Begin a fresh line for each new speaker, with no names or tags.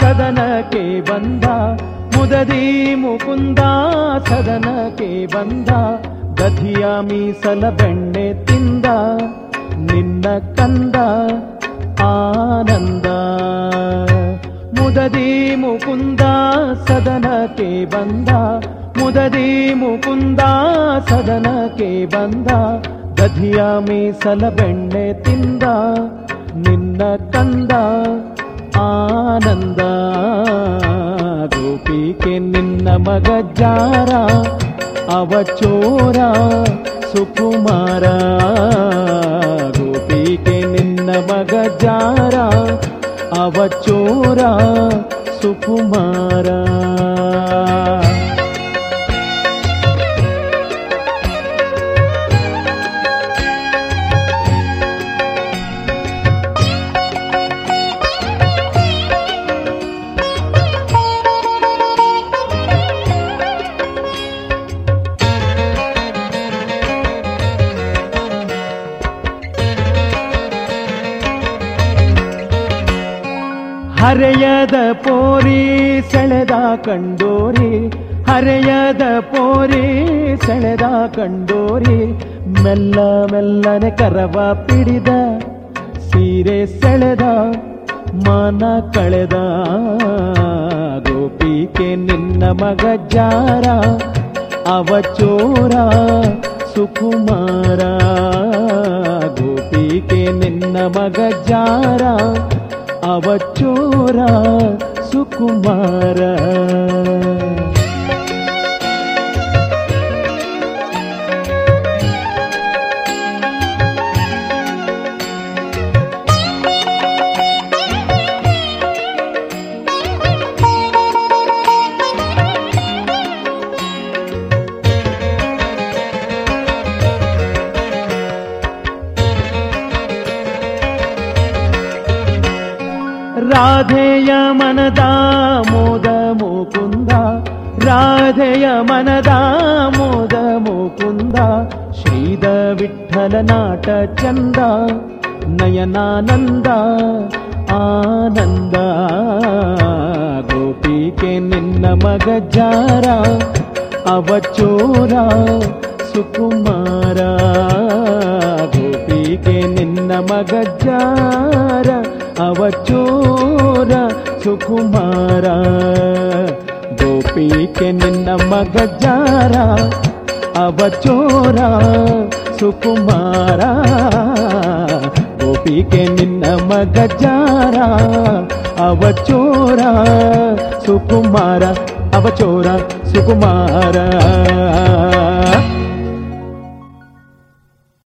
ಸದನಕ್ಕೆ ಬಂದ ಮುದದಿ ಮುಕುಂದ ಸದನಕ್ಕೆ ಬಂದ ದಧಿಯ ಮೀಸಲ ಬೆಣ್ಣೆ ತಿಂದ ನಿನ್ನ ಕಂದ ಆನಂದ ಮುದದಿ ಮುಕುಂದ ಸದನಕ್ಕೆ ಬಂದ ಮುದದಿ ಮುಕುಂದ ಸದನಕ್ಕೆ ಬಂದ ದಧಿಯ ಮೀಸಲ ಬೆಣ್ಣೆ ತಿಂದ ನಿನ್ನ ಕಂದ ಆನಂದ ಗೋಪಿಕೆ ನಿನ್ನ ಮಗ ಜಾರ ಅವ ಚೋರ ಸುಕುಮಾರ ಗೋಪಿಕೆ ನಿನ್ನ ಮಗ ಜಾರ ಅವ ಚೋರ ಸುಕುಮಾರ ಹರೆಯದ ಪೋರಿ ಸೆಳೆದ ಕಂಡೋರಿ ಹರೆಯದ ಪೋರಿ ಸೆಳೆದ ಕಂಡೋರಿ ಮೆಲ್ಲ ಮೆಲ್ಲನೆ ಕರವ ಪಿಡಿದ ಸೀರೆ ಸೆಳೆದ ಮಾನ ಕಳೆದ ಗೋಪಿಕೆ ನಿನ್ನ ಮಗ ಜಾರ ಅವ ಚೋರ ಸುಕುಮಾರ ಗೋಪಿಕೆ ನಿನ್ನ ಮಗ ಜಾರ ಅವ ಚೋರ ಸುಕುಮಾರ ರಾಧೆಯ ಮನದ ಮೋದ ಮುಕುಂದ ರಾಧೆಯ ಮನದ ಮೋದ ಮುಕುಂದ ಶ್ರೀದ ವಿಠಲ ನಾಟ ಚಂದ ನಯನಾನಂದ ಆನಂದ ಗೋಪಿಕೆ ನಿನ್ನ ಮಗ ಜಾರ ಅವ ಚೋರ ಸುಕುಮಾರ ಗೋಪಿಕೆ ನಿನ್ನ ಮಗ ಜಾರ ಅವ ಚೋರ ಸುಕುಮಾರ ಗೋಪಿಕೆ ನಿನ್ನ ಮಗ ಜಾರ ಅವ ಚೋರ ಸುಕುಮಾರ ಗೋಪಿಕೆ ನಿನ್ನ ಮಗ ಜಾರ ಅವ ಚೋರ ಸುಕುಮಾರ ಅವ ಚೋರ ಸುಕುಮಾರ